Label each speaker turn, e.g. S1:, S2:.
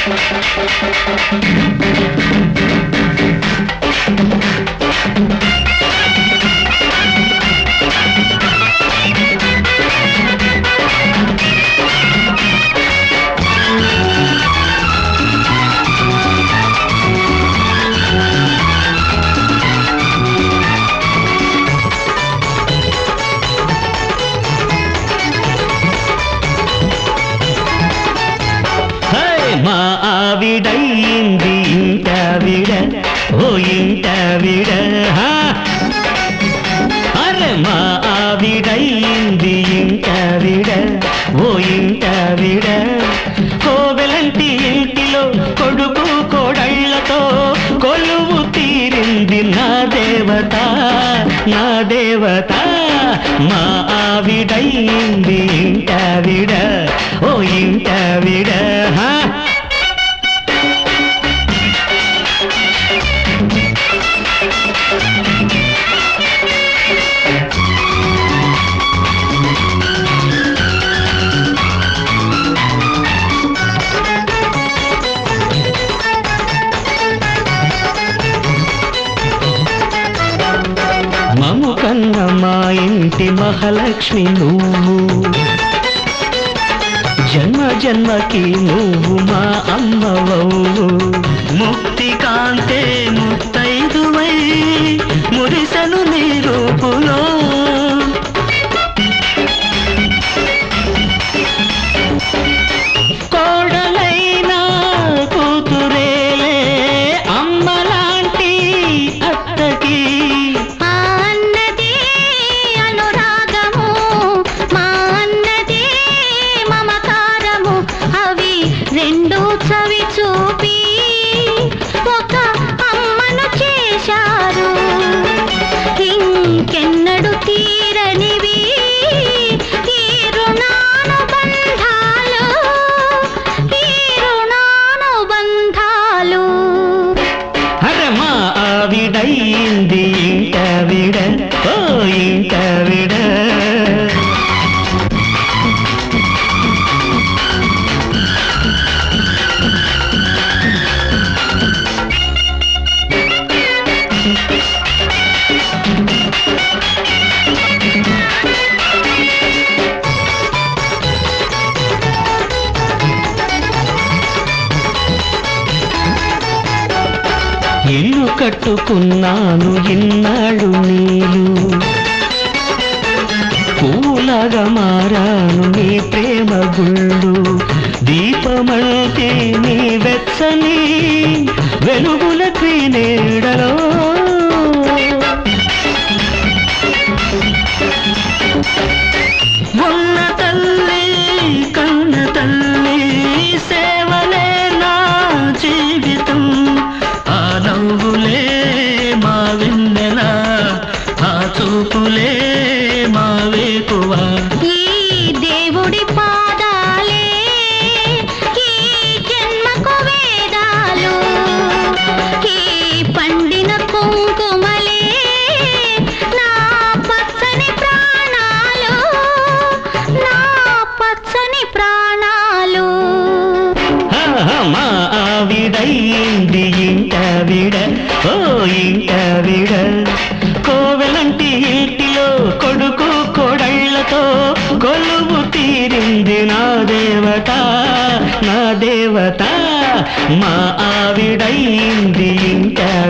S1: హే, మా ఆవిడయింది ఇంటావిడ ఓ ఇంటావిడ హా. అరే మా ఆవిడయింది ఇంటావిడ ఓ ఇంటావిడ కోవెలంటి ఇంటిలో కొడుకు కోడళ్లతో కొలువు తీరింది నా దేవత నా దేవత మా ఆవిడయింది ఇంటావిడ ఓ ఇంటావిడ హా మము కన్న మా ఇంటి మహాలక్ష్మి నువ్వు జన్మ జన్మకి నువ్వు మా అమ్మవవు ముక్తి కాంతే ముత్తైదువై మురిసను నీ రూపులో కోడలైనా కూతురేలే అమ్మలాంటి అత్తకి
S2: మా అన్నదే అనురాగము మా అన్నదే మమకారము అవి రెండు చవి చూపి ఒక అమ్మను చేశారు ఇంకెన్నడు తీరనివి ఈ రుణానుబంధాలు ఈ రుణానుబంధాలు
S1: అరే మా ఆవిడయింది ఇంటావిడ ఓ ఇంటావిడ ఇల్లు కట్టుకున్నాను ఇన్నాళ్ళు నీలు పూలగా మారాను నీ ప్రేమ గుళ్ళు దీపమంటే నీ వెచ్చని వెలుగుల క్రీనేడలో ఉన్న తల్లి కన్న తల్లి సేవలే నా జీవితం ఆ నవ్వులే మా వెన్నెల ఆ చూపులే మా వేకువా
S2: ఈ దేవుడి పాదాలే ఈ జన్మకు వేదాలు ఈ పండిన కుంకుమలే నా పచ్చని ప్రాణాలు నా పచ్చని ప్రాణాలు
S1: ఆహా, మా ఆవిడయింది ఇంటావిడ ఓ ఇంటావిడ కోవెలంటి ఇంటిలో కొడుకు కోడళ్లతో కొలువు తీరింది నా దేవత నా దేవత మా ఆవిడయింది ఇంటావిడ